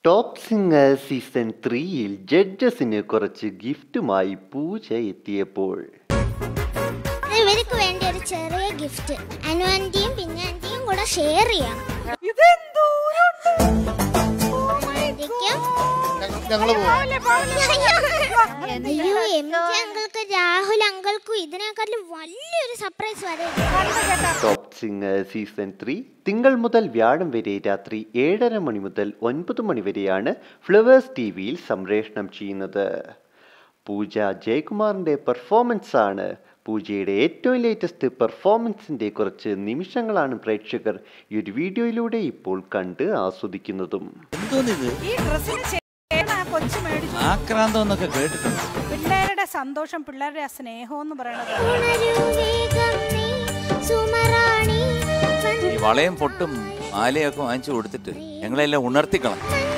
top singer season ത്രീയിൽ ജഡ്ജസിന് കുറച്ച് ഗിഫ്റ്റുമായി പൂജ എത്തിയപ്പോൾ ഇവർക്ക് വേണ്ടി ഒരു ചെറിയ ഗിഫ്റ്റ് അനു ആന്റിയും പിന്നെ ആന്റിയും കൂടെ ഷെയർ ചെയ്യാം ആന്റിക്കും ഞങ്ങള് പോവാം അയ്യോ എം ജി അങ്കിൾക്ക് രാഹുൽ അങ്കിൾക്കും ഇതിനേക്കാളും വലിയൊരു സർപ്രൈസ് വരെ ടോപ്പ് സിംഗർ സീസൺ ത്രീ തിങ്കൾ മുതൽ വ്യാഴം വരെ രാത്രി ഏഴര മണി മുതൽ ഒൻപത് മണി വരെയാണ് ഫ്ലവേഴ്സ് ടി വിയിൽ സംപ്രേഷണം ചെയ്യുന്നത് പൂജ ജയകുമാറിൻ്റെ പെർഫോമൻസ് ആണ് പൂജയുടെ ഏറ്റവും ലേറ്റസ്റ്റ് പെർഫോമൻസിൻ്റെ കുറച്ച് നിമിഷങ്ങളാണ് പ്രേക്ഷകർ ഈ ഒരു വീഡിയോയിലൂടെ ഇപ്പോൾ കണ്ട് ആസ്വദിക്കുന്നതും എന്തോന്നിത് ഈ ഡ്രസ്സിന് ചേർന്ന ആ കൊച്ചു മേടിച്ചു ആക്രാന്തം എന്നൊക്കെ കേട്ടിട്ടുണ്ട് പിള്ളേരുടെ സന്തോഷം പിള്ളേരുടെ ആ സ്നേഹം എന്ന് പറയുന്നത് ഉണരൂ വേഗം നീ സുമറാണി ഈ വളയും പൊട്ടും മാലയൊക്കെ വാങ്ങിച്ചു കൊടുത്തിട്ട് ഞങ്ങളെല്ലാം ഉണർത്തിക്കണം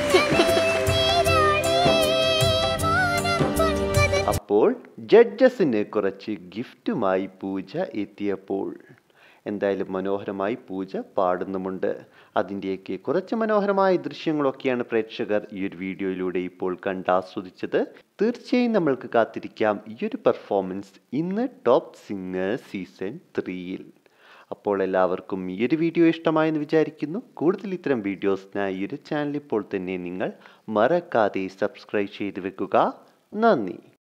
അപ്പോൾ ജഡ്ജസിന് കുറച്ച് ഗിഫ്റ്റുമായി പൂജ എത്തിയപ്പോൾ എന്തായാലും മനോഹരമായി പൂജ പാടുന്നുമുണ്ട് അതിൻ്റെയൊക്കെ കുറച്ച് മനോഹരമായ ദൃശ്യങ്ങളൊക്കെയാണ് പ്രേക്ഷകർ ഈ ഒരു വീഡിയോയിലൂടെ ഇപ്പോൾ കണ്ടാസ്വദിച്ചത് തീർച്ചയായും നമ്മൾക്ക് കാത്തിരിക്കാം ഈ ഒരു പെർഫോമൻസ് ഇന്ന് ടോപ്പ് സിംഗർ സീസൺ ത്രീയിൽ അപ്പോൾ എല്ലാവർക്കും ഈ ഒരു വീഡിയോ ഇഷ്ടമായെന്ന് വിചാരിക്കുന്നു കൂടുതൽ ഇത്തരം വീഡിയോസിനായി ഈ ഒരു ചാനൽ ഇപ്പോൾ തന്നെ നിങ്ങൾ മറക്കാതെ സബ്സ്ക്രൈബ് ചെയ്ത് വെക്കുക നന്ദി